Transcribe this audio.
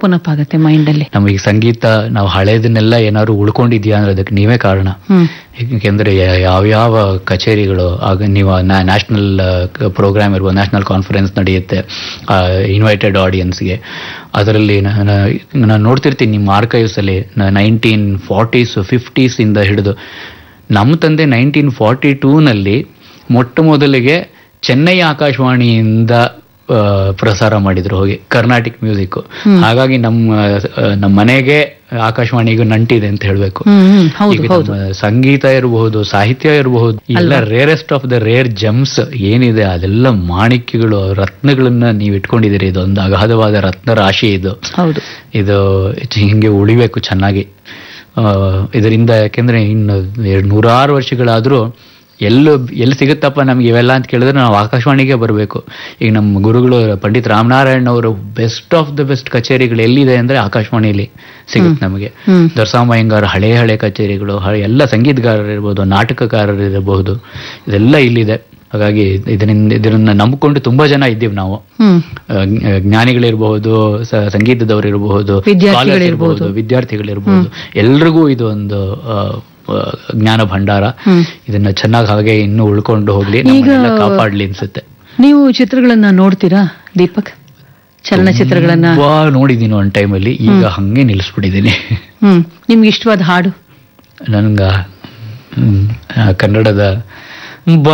Open up ಆಗುತ್ತೆ mind ಅಲ್ಲಿ ನಮಗೆ ಸಂಗೀತ ನಾವು ಹಳೇದನ್ನೆಲ್ಲ ಏನಾದ್ರು ಉಳ್ಕೊಂಡಿದ್ಯಾ ಅಂದ್ರೆ ಅದಕ್ಕೆ ನೀವೇ ಕಾರಣ ಹ್ಮ್ ಏಕೆಂದ್ರೆ ಯಾ- ಯಾವ್ಯಾವ ಕಚೇರಿಗಳು ಆಗ ನೀವು ನ್ಯಾಷನಲ್ ಪ್ರೋಗ್ರಾಮ್ ಇರ್ಬೋದು ನ್ಯಾಷನಲ್ ಕಾನ್ಫರೆನ್ಸ್ ನಡೆಯುತ್ತೆ ಇನ್ವೈಟೆಡ್ ಆಡಿಯನ್ಸ್ಗೆ ಅದರಲ್ಲಿ ನಾನು ನೋಡ್ತಿರ್ತೀನಿ ನಿಮ್ಮ ಆರ್ಕೈವ್ಸ್ ಅಲ್ಲಿ ನೈನ್ಟೀನ್ ಫಾರ್ಟೀಸ್ ಫಿಫ್ಟೀಸ್ ಇಂದ ಹಿಡಿದು ನಮ್ಮ ತಂದೆ ನೈನ್ಟೀನ್ ಫಾರ್ಟಿ ಟೂನಲ್ಲಿ ಮೊಟ್ಟ ಮೊದಲಿಗೆ ಚೆನ್ನೈ ಆಕಾಶವಾಣಿಯಿಂದ ಆ, ಪ್ರಸಾರ ಮಾಡಿದ್ರು ಹೋಗಿ ಕರ್ನಾಟಿಕ್ ಮ್ಯೂಸಿಕ್ ಹಾಗಾಗಿ ನಮ್ಮ ಆ, ನಮ್ಮ ಮನೆಗೆ ಆಕಾಶವಾಣಿಗೂ ನಂಟಿದೆ ಅಂತ ಹೇಳ್ಬೇಕು ಹ್ಮ್ ಹ್ಮ್ ಹೌದು ಈಗ ಹೌದು ನಮ್ಮ ಸಂಗೀತ ಇರಬಹುದು ಸಾಹಿತ್ಯ ಇರಬಹುದು ಎಲ್ಲ rarest of the rare gems ಏನಿದೆ ಅದೆಲ್ಲ ಮಾಣಿಕ್ಯಗಳು ರತ್ನಗಳನ್ನ ನೀವು ಇಟ್ಕೊಂಡಿದ್ದೀರಿ ಇದೊಂದು ಅಗಾಧವಾದ ರತ್ನ ರಾಶಿ ಇದು ಹೌದು ಇದು ಹಿಂಗೆ ಉಳಿಬೇಕು ಚೆನ್ನಾಗಿ ಆ, ಇದರಿಂದ ಯಾಕೆಂದ್ರೆ ಇನ್ನು ಎರಡ್ ನೂರಾರು ವರ್ಷಗಳಾದ್ರೂ ಎಲ್ಲೂ ಎಲ್ಲಿ ಸಿಗುತ್ತಪ್ಪ ನಮ್ಗೆ ಇವೆಲ್ಲ ಅಂತ ಕೇಳಿದ್ರೆ ನಾವು ಆಕಾಶವಾಣಿಗೆ ಬರಬೇಕು ಈಗ ನಮ್ಮ ಗುರುಗಳು ಪಂಡಿತ್ ರಾಮನಾರಾಯಣ್ ಅವರು ಬೆಸ್ಟ್ ಆಫ್ ದ ಬೆಸ್ಟ್ ಕಚೇರಿಗಳು ಎಲ್ಲಿದೆ ಅಂದ್ರೆ ಆಕಾಶವಾಣಿಯಲ್ಲಿ ಸಿಗುತ್ತೆ ನಮಗೆ ಹ್ಮ್ ದೊರಸಾಮಯ್ಯಂಗಾರ್ ಹಳೆ ಹಳೆ ಕಚೇರಿಗಳು ಹಳೆ ಎಲ್ಲ ಸಂಗೀತಗಾರರು ಇರ್ಬೋದು ನಾಟಕಕಾರರು ಇರಬಹುದು ಇದೆಲ್ಲ ಇಲ್ಲಿದೆ ಹಾಗಾಗಿ ಇದರಿಂದ ಇದನ್ನ ನಂಬಿಕೊಂಡು ತುಂಬಾ ಜನ ಇದ್ದೀವಿ ನಾವು ಹ್ಮ್ ಆ, ಜ್ಞ- ಜ್ಞಾನಿಗಳಿರಬಹುದು ಸ- ಸಂಗೀತದವರು ಇರಬಹುದು ವಿದ್ಯಾರ್ಥಿಗಳಿರ್ಬೋದು. ವಿದ್ಯಾರ್ಥಿಗಳಿರ್ಬಹುದು ಎಲ್ರಿಗೂ ಇದು ಒಂದು ಆ, ಆ, ಜ್ಞಾನ ಭಂಡಾರ ಹ್ಮ್. ಇದನ್ನ ಚೆನ್ನಾಗಿ ಹಾಗೆ ಇನ್ನೂ ಉಳ್ಕೊಂಡು ಹೋಗ್ಲಿ ನಮ್ಮನ್ನೆಲ್ಲ ಕಾಪಾಡ್ಲಿ ಅನ್ಸುತ್ತೆ ನೀವು ಚಿತ್ರಗಳನ್ನ ನೋಡ್ತೀರಾ ದೀಪಕ್ ಚಲನಚಿತ್ರಗಳನ್ನ ತುಂಬಾ ನೋಡಿದೀನಿ ಒಂದ್ ಟೈಮಲ್ಲಿ ಈಗ ಹಂಗೆ ನಿಲ್ಲಿಸ್ಬಿಟ್ಟಿದ್ದೀನಿ ಹ್ಮ್ ನಿಮ್ಗೆ ಇಷ್ಟವಾದ ಹಾಡು ನನ್ಗ ಹ್ಮ್, ಆ, ಕನ್ನಡದ